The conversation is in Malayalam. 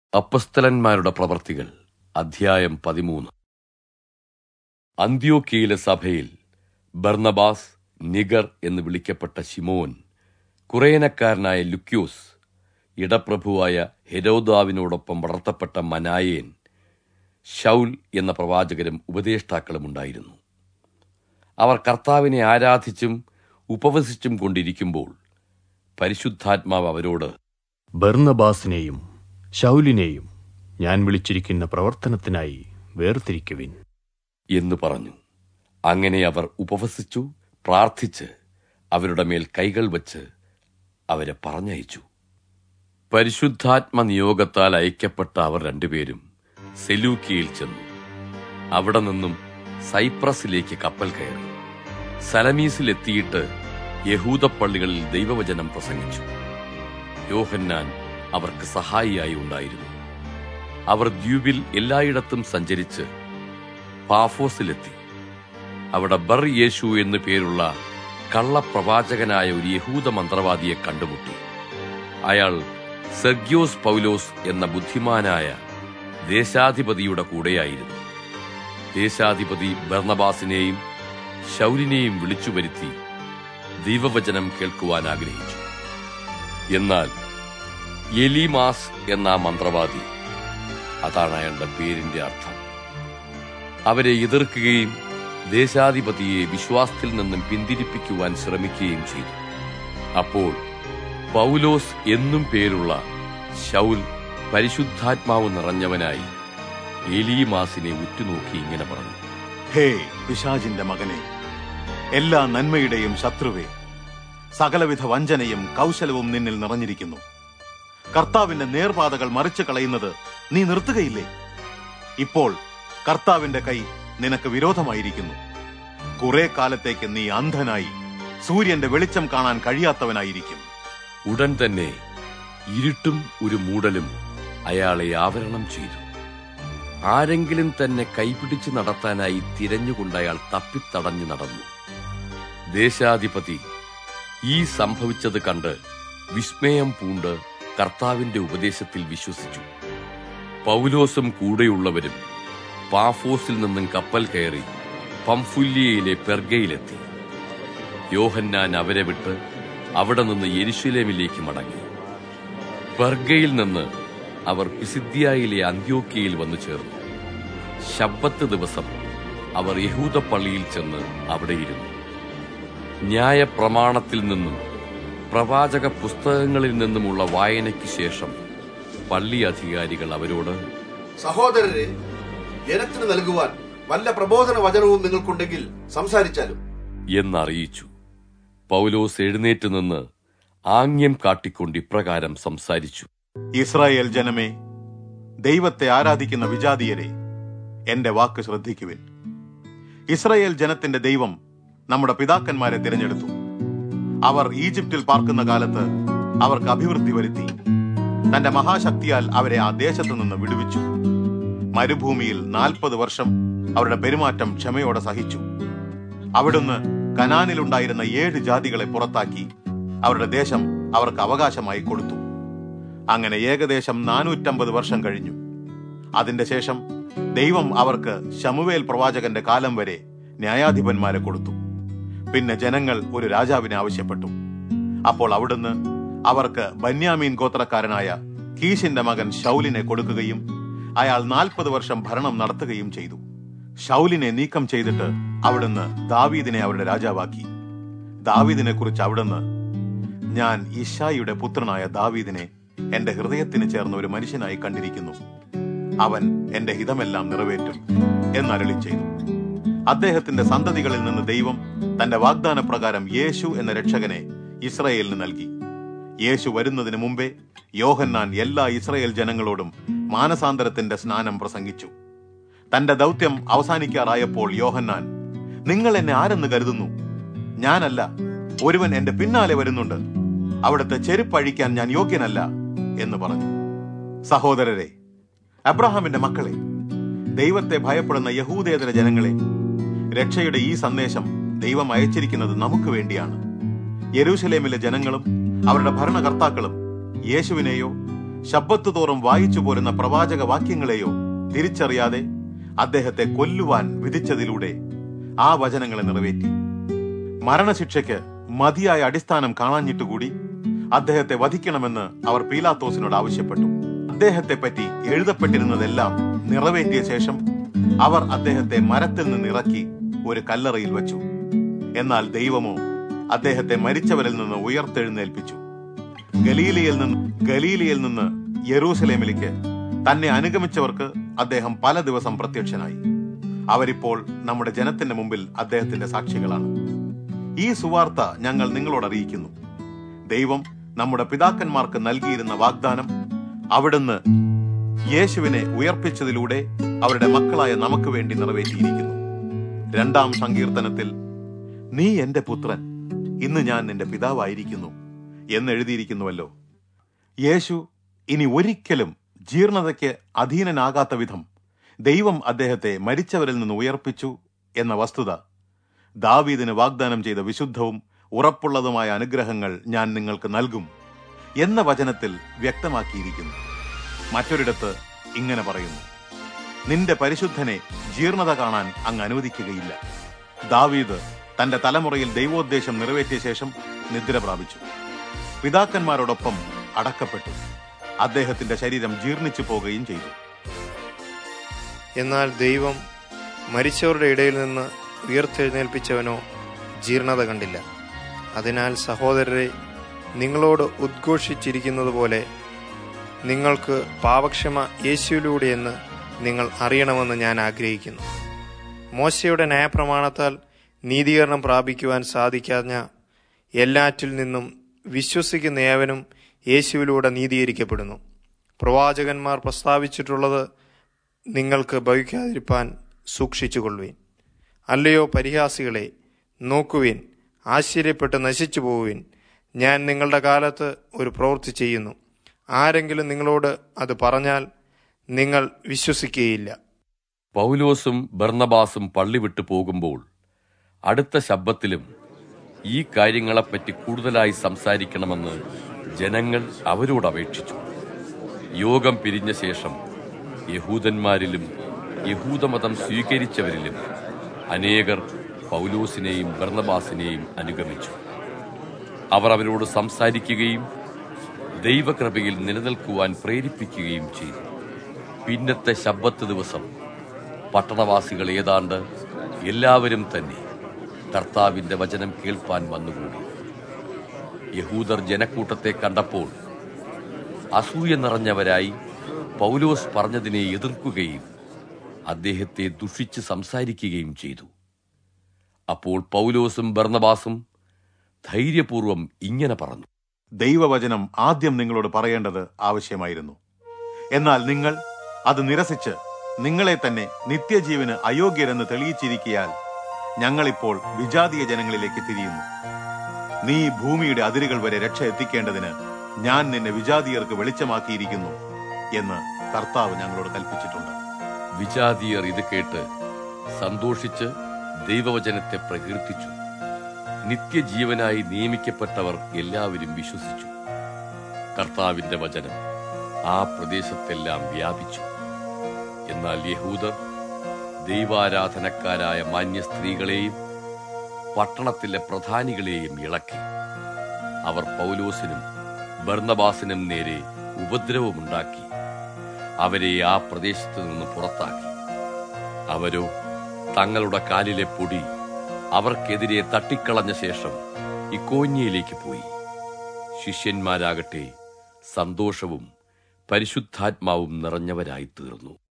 അപ്പസ്തലന്മാരുടെ പ്രവർത്തികൾ അധ്യായം പതിമൂന്ന് അന്ത്യോക്കിയിലെ സഭയിൽ ബർന്നബാസ് നിഗർ എന്ന് വിളിക്കപ്പെട്ട ശിമോൻ കുറേനക്കാരനായ ലുക്യോസ് ഇടപ്രഭുവായ ഹെരോദാവിനോടൊപ്പം വളർത്തപ്പെട്ട മനായേൻ ഷൗൽ എന്ന പ്രവാചകരും ഉപദേഷ്ടാക്കളും ഉണ്ടായിരുന്നു അവർ കർത്താവിനെ ആരാധിച്ചും ഉപവസിച്ചും കൊണ്ടിരിക്കുമ്പോൾ പരിശുദ്ധാത്മാവ് അവരോട് ബർന്നബാസിനെയും ശൗലിനെയും ഞാൻ വിളിച്ചിരിക്കുന്ന പ്രവർത്തനത്തിനായി വേർതിരിക്കുവിൻ എന്ന് പറഞ്ഞു അങ്ങനെ അവർ ഉപവസിച്ചു പ്രാർത്ഥിച്ച് അവരുടെ മേൽ കൈകൾ വച്ച് അവരെ പറഞ്ഞയച്ചു പരിശുദ്ധാത്മ നിയോഗത്താൽ അയക്കപ്പെട്ട അവർ രണ്ടുപേരും സെലൂക്കിയിൽ ചെന്നു അവിടെ നിന്നും സൈപ്രസിലേക്ക് കപ്പൽ കയറി സലമീസിലെത്തിയിട്ട് യഹൂദ പള്ളികളിൽ ദൈവവചനം പ്രസംഗിച്ചു യോഹന്നാൻ അവർക്ക് സഹായിയായി ഉണ്ടായിരുന്നു അവർ ദ്വീപിൽ എല്ലായിടത്തും സഞ്ചരിച്ച് പാഫോസിലെത്തി അവിടെ ബർ യേശു എന്നു പേരുള്ള കള്ളപ്രവാചകനായ ഒരു യഹൂദ മന്ത്രവാദിയെ കണ്ടുമുട്ടി അയാൾ സെർഗ്യോസ് പൗലോസ് എന്ന ബുദ്ധിമാനായ ദേശാധിപതിയുടെ കൂടെയായിരുന്നു ദേശാധിപതി ബർണബാസിനെയും ശൗലിനെയും വിളിച്ചു വരുത്തി ദൈവവചനം കേൾക്കുവാൻ ആഗ്രഹിച്ചു എന്നാൽ എലിമാസ് എന്ന ആ മന്ത്രവാദി അതാണ് അയാളുടെ പേരിന്റെ അർത്ഥം അവരെ എതിർക്കുകയും ദേശാധിപതിയെ വിശ്വാസത്തിൽ നിന്നും പിന്തിരിപ്പിക്കുവാൻ ശ്രമിക്കുകയും ചെയ്തു അപ്പോൾ പൗലോസ് എന്നും പേരുള്ള ശൗൽ പരിശുദ്ധാത്മാവ് നിറഞ്ഞവനായി എലീമാസിനെ ഉറ്റുനോക്കി ഇങ്ങനെ പറഞ്ഞു ഹേ പിശാചിന്റെ മകനെ എല്ലാ നന്മയുടെയും ശത്രുവേ സകലവിധ വഞ്ചനയും കൗശലവും നിന്നിൽ നിറഞ്ഞിരിക്കുന്നു കർത്താവിന്റെ നേർപാതകൾ മറിച്ചു കളയുന്നത് നീ നിർത്തുകയില്ലേ ഇപ്പോൾ കർത്താവിന്റെ കൈ നിനക്ക് വിരോധമായിരിക്കുന്നു കുറെ കാലത്തേക്ക് നീ അന്ധനായി സൂര്യന്റെ വെളിച്ചം കാണാൻ കഴിയാത്തവനായിരിക്കും ഉടൻ തന്നെ ഇരുട്ടും ഒരു മൂടലും അയാളെ ആവരണം ചെയ്തു ആരെങ്കിലും തന്നെ കൈപിടിച്ച് നടത്താനായി തിരഞ്ഞുകൊണ്ട് അയാൾ തപ്പിത്തടഞ്ഞു നടന്നു ദേശാധിപതി ഈ സംഭവിച്ചത് കണ്ട് വിസ്മയം പൂണ്ട് കർത്താവിന്റെ ഉപദേശത്തിൽ വിശ്വസിച്ചു പൗലോസും കൂടെയുള്ളവരും പാഫോസിൽ നിന്നും കപ്പൽ കയറി പംഫുല്യയിലെ പെർഗയിലെത്തി യോഹന്നാൻ അവരെ വിട്ട് അവിടെ നിന്ന് യെരുശലേമിലേക്ക് മടങ്ങി പെർഗയിൽ നിന്ന് അവർ പിസിദ്ധ്യയിലെ അന്ത്യോക്കിയയിൽ വന്നു ചേർന്നു ശബ്ബത്ത് ദിവസം അവർ യഹൂദ പള്ളിയിൽ ചെന്ന് അവിടെയിരുന്നു ന്യായപ്രമാണത്തിൽ നിന്നും പ്രവാചക പുസ്തകങ്ങളിൽ നിന്നുമുള്ള വായനയ്ക്ക് ശേഷം പള്ളി അധികാരികൾ അവരോട് സഹോദരരെ ജനത്തിന് നൽകുവാൻ വല്ല പ്രബോധന വചനവും നിങ്ങൾക്കുണ്ടെങ്കിൽ സംസാരിച്ചാലും എന്നറിയിച്ചു പൗലോസ് എഴുന്നേറ്റ് നിന്ന് ആംഗ്യം കാട്ടിക്കൊണ്ട് ഇപ്രകാരം സംസാരിച്ചു ഇസ്രായേൽ ജനമേ ദൈവത്തെ ആരാധിക്കുന്ന വിജാതീയരെ എന്റെ വാക്ക് ശ്രദ്ധിക്കുവിൻ ഇസ്രായേൽ ജനത്തിന്റെ ദൈവം നമ്മുടെ പിതാക്കന്മാരെ തിരഞ്ഞെടുത്തു അവർ ഈജിപ്തിൽ പാർക്കുന്ന കാലത്ത് അവർക്ക് അഭിവൃദ്ധി വരുത്തി തന്റെ മഹാശക്തിയാൽ അവരെ ആ ദേശത്തു നിന്ന് വിടുവിച്ചു മരുഭൂമിയിൽ നാൽപ്പത് വർഷം അവരുടെ പെരുമാറ്റം ക്ഷമയോടെ സഹിച്ചു അവിടുന്ന് കനാനിലുണ്ടായിരുന്ന ഏഴ് ജാതികളെ പുറത്താക്കി അവരുടെ ദേശം അവർക്ക് അവകാശമായി കൊടുത്തു അങ്ങനെ ഏകദേശം നാനൂറ്റമ്പത് വർഷം കഴിഞ്ഞു അതിന്റെ ശേഷം ദൈവം അവർക്ക് ശമുവേൽ പ്രവാചകന്റെ കാലം വരെ ന്യായാധിപന്മാരെ കൊടുത്തു പിന്നെ ജനങ്ങൾ ഒരു രാജാവിനെ ആവശ്യപ്പെട്ടു അപ്പോൾ അവിടുന്ന് അവർക്ക് ബന്യാമീൻ ഗോത്രക്കാരനായ കീശിന്റെ മകൻ ഷൗലിനെ കൊടുക്കുകയും അയാൾ നാൽപ്പത് വർഷം ഭരണം നടത്തുകയും ചെയ്തു ഷൗലിനെ നീക്കം ചെയ്തിട്ട് അവിടുന്ന് ദാവീദിനെ അവരുടെ രാജാവാക്കി ദാവീദിനെ കുറിച്ച് അവിടുന്ന് ഞാൻ ഇഷായിയുടെ പുത്രനായ ദാവീദിനെ എന്റെ ഹൃദയത്തിന് ചേർന്ന ഒരു മനുഷ്യനായി കണ്ടിരിക്കുന്നു അവൻ എന്റെ ഹിതമെല്ലാം നിറവേറ്റും എന്നരളി ചെയ്തു അദ്ദേഹത്തിന്റെ സന്തതികളിൽ നിന്ന് ദൈവം തന്റെ വാഗ്ദാന പ്രകാരം യേശു എന്ന രക്ഷകനെ ഇസ്രയേലിന് നൽകി യേശു വരുന്നതിന് മുമ്പേ യോഹന്നാൻ എല്ലാ ഇസ്രയേൽ ജനങ്ങളോടും മാനസാന്തരത്തിന്റെ സ്നാനം പ്രസംഗിച്ചു തന്റെ ദൗത്യം അവസാനിക്കാറായപ്പോൾ യോഹന്നാൻ നിങ്ങൾ എന്നെ ആരെന്ന് കരുതുന്നു ഞാനല്ല ഒരുവൻ എന്റെ പിന്നാലെ വരുന്നുണ്ട് അവിടുത്തെ ചെരുപ്പഴിക്കാൻ ഞാൻ യോഗ്യനല്ല എന്ന് പറഞ്ഞു സഹോദരരെ അബ്രഹാമിന്റെ മക്കളെ ദൈവത്തെ ഭയപ്പെടുന്ന യഹൂദേതര ജനങ്ങളെ രക്ഷയുടെ ഈ സന്ദേശം ദൈവം അയച്ചിരിക്കുന്നത് നമുക്ക് വേണ്ടിയാണ് യെരൂശലേമിലെ ജനങ്ങളും അവരുടെ ഭരണകർത്താക്കളും യേശുവിനെയോ ശബ്ബത്ത് തോറും വായിച്ചു പോരുന്ന പ്രവാചക വാക്യങ്ങളെയോ തിരിച്ചറിയാതെ അദ്ദേഹത്തെ കൊല്ലുവാൻ വിധിച്ചതിലൂടെ ആ വചനങ്ങളെ നിറവേറ്റി മരണശിക്ഷയ്ക്ക് മതിയായ അടിസ്ഥാനം കാണാഞ്ഞിട്ടുകൂടി അദ്ദേഹത്തെ വധിക്കണമെന്ന് അവർ പീലാത്തോസിനോട് ആവശ്യപ്പെട്ടു അദ്ദേഹത്തെ പറ്റി എഴുതപ്പെട്ടിരുന്നതെല്ലാം നിറവേറ്റിയ ശേഷം അവർ അദ്ദേഹത്തെ മരത്തിൽ നിന്ന് ഇറക്കി ഒരു കല്ലറയിൽ വച്ചു എന്നാൽ ദൈവമോ അദ്ദേഹത്തെ മരിച്ചവരിൽ നിന്ന് ഉയർത്തെഴുന്നേൽപ്പിച്ചു ഗലീലയിൽ നിന്ന് ഗലീലയിൽ നിന്ന് യെറൂസലേമിലേക്ക് തന്നെ അനുഗമിച്ചവർക്ക് അദ്ദേഹം പല ദിവസം പ്രത്യക്ഷനായി അവരിപ്പോൾ നമ്മുടെ ജനത്തിന്റെ മുമ്പിൽ അദ്ദേഹത്തിന്റെ സാക്ഷികളാണ് ഈ സുവാർത്ത ഞങ്ങൾ നിങ്ങളോട് അറിയിക്കുന്നു ദൈവം നമ്മുടെ പിതാക്കന്മാർക്ക് നൽകിയിരുന്ന വാഗ്ദാനം അവിടുന്ന് യേശുവിനെ ഉയർപ്പിച്ചതിലൂടെ അവരുടെ മക്കളായ നമുക്ക് വേണ്ടി നിറവേറ്റിയിരിക്കുന്നു രണ്ടാം സങ്കീർത്തനത്തിൽ നീ എന്റെ പുത്രൻ ഇന്ന് ഞാൻ നിന്റെ പിതാവായിരിക്കുന്നു എന്ന് എഴുതിയിരിക്കുന്നുവല്ലോ യേശു ഇനി ഒരിക്കലും ജീർണതയ്ക്ക് അധീനനാകാത്ത വിധം ദൈവം അദ്ദേഹത്തെ മരിച്ചവരിൽ നിന്ന് ഉയർപ്പിച്ചു എന്ന വസ്തുത ദാവീദിന് വാഗ്ദാനം ചെയ്ത വിശുദ്ധവും ഉറപ്പുള്ളതുമായ അനുഗ്രഹങ്ങൾ ഞാൻ നിങ്ങൾക്ക് നൽകും എന്ന വചനത്തിൽ വ്യക്തമാക്കിയിരിക്കുന്നു മറ്റൊരിടത്ത് ഇങ്ങനെ പറയുന്നു നിന്റെ പരിശുദ്ധനെ ജീർണത കാണാൻ അങ്ങ് അനുവദിക്കുകയില്ല ദാവീദ് തന്റെ തലമുറയിൽ ദൈവോദ്ദേശം നിറവേറ്റിയ ശേഷം നിദ്ര പ്രാപിച്ചു പിതാക്കന്മാരോടൊപ്പം അടക്കപ്പെട്ടു അദ്ദേഹത്തിന്റെ ശരീരം ജീർണിച്ചു പോകുകയും ചെയ്തു എന്നാൽ ദൈവം മരിച്ചവരുടെ ഇടയിൽ നിന്ന് ഉയർത്തെഴുന്നേൽപ്പിച്ചവനോ ജീർണത കണ്ടില്ല അതിനാൽ സഹോദരരെ നിങ്ങളോട് ഉദ്ഘോഷിച്ചിരിക്കുന്നത് പോലെ നിങ്ങൾക്ക് പാപക്ഷമ യേശുവിലൂടെയെന്ന് നിങ്ങൾ അറിയണമെന്ന് ഞാൻ ആഗ്രഹിക്കുന്നു മോശയുടെ ന്യായപ്രമാണത്താൽ നീതീകരണം പ്രാപിക്കുവാൻ സാധിക്കാഞ്ഞ എല്ലാറ്റിൽ നിന്നും വിശ്വസിക്കുന്ന ഏവനും യേശുവിലൂടെ നീതീകരിക്കപ്പെടുന്നു പ്രവാചകന്മാർ പ്രസ്താവിച്ചിട്ടുള്ളത് നിങ്ങൾക്ക് ഭവിക്കാതിരിപ്പാൻ സൂക്ഷിച്ചുകൊള്ളുവിൻ അല്ലയോ പരിഹാസികളെ നോക്കുവിൻ ആശ്ചര്യപ്പെട്ട് നശിച്ചു പോവുവിൻ ഞാൻ നിങ്ങളുടെ കാലത്ത് ഒരു പ്രവൃത്തി ചെയ്യുന്നു ആരെങ്കിലും നിങ്ങളോട് അത് പറഞ്ഞാൽ നിങ്ങൾ വിശ്വസിക്കുകയില്ല പൗലോസും ബർണബാസും പള്ളി വിട്ടു പോകുമ്പോൾ അടുത്ത ശബ്ദത്തിലും ഈ കാര്യങ്ങളെപ്പറ്റി കൂടുതലായി സംസാരിക്കണമെന്ന് ജനങ്ങൾ അവരോട് അപേക്ഷിച്ചു യോഗം പിരിഞ്ഞ ശേഷം യഹൂദന്മാരിലും യഹൂദമതം സ്വീകരിച്ചവരിലും അനേകർ പൗലോസിനെയും ബർണബാസിനെയും അനുഗമിച്ചു അവർ അവരോട് സംസാരിക്കുകയും ദൈവകൃപയിൽ നിലനിൽക്കുവാൻ പ്രേരിപ്പിക്കുകയും ചെയ്തു പിന്നത്തെ ശബ്ബത്ത് ദിവസം പട്ടണവാസികൾ ഏതാണ്ട് എല്ലാവരും തന്നെ കർത്താവിന്റെ വചനം കേൾപ്പാൻ വന്നുകൂടി യഹൂദർ ജനക്കൂട്ടത്തെ കണ്ടപ്പോൾ അസൂയ നിറഞ്ഞവരായി പൗലോസ് പറഞ്ഞതിനെ എതിർക്കുകയും അദ്ദേഹത്തെ ദുഷിച്ച് സംസാരിക്കുകയും ചെയ്തു അപ്പോൾ പൗലോസും ബർണബാസും ധൈര്യപൂർവം ഇങ്ങനെ പറഞ്ഞു ദൈവവചനം ആദ്യം നിങ്ങളോട് പറയേണ്ടത് ആവശ്യമായിരുന്നു എന്നാൽ നിങ്ങൾ അത് നിരസിച്ച് നിങ്ങളെ തന്നെ നിത്യജീവന് അയോഗ്യരെന്ന് തെളിയിച്ചിരിക്കയാൽ ഞങ്ങളിപ്പോൾ വിജാതീയ ജനങ്ങളിലേക്ക് തിരിയുന്നു നീ ഭൂമിയുടെ അതിരുകൾ വരെ രക്ഷ എത്തിക്കേണ്ടതിന് ഞാൻ നിന്നെ വിജാതീയർക്ക് വെളിച്ചമാക്കിയിരിക്കുന്നു എന്ന് കർത്താവ് ഞങ്ങളോട് കൽപ്പിച്ചിട്ടുണ്ട് വിജാതീയർ ഇത് കേട്ട് സന്തോഷിച്ച് ദൈവവചനത്തെ പ്രകീർത്തിച്ചു നിത്യജീവനായി നിയമിക്കപ്പെട്ടവർ എല്ലാവരും വിശ്വസിച്ചു കർത്താവിന്റെ വചനം ആ പ്രദേശത്തെല്ലാം വ്യാപിച്ചു എന്നാൽ യഹൂദർ ദൈവാരാധനക്കാരായ മാന്യ സ്ത്രീകളെയും പട്ടണത്തിലെ പ്രധാനികളെയും ഇളക്കി അവർ പൗലോസിനും ബർണബാസിനും നേരെ ഉപദ്രവമുണ്ടാക്കി അവരെ ആ പ്രദേശത്തു നിന്ന് പുറത്താക്കി അവരോ തങ്ങളുടെ കാലിലെ പൊടി അവർക്കെതിരെ തട്ടിക്കളഞ്ഞ ശേഷം ഇക്കോന്യയിലേക്ക് പോയി ശിഷ്യന്മാരാകട്ടെ സന്തോഷവും പരിശുദ്ധാത്മാവും നിറഞ്ഞവരായി തീർന്നു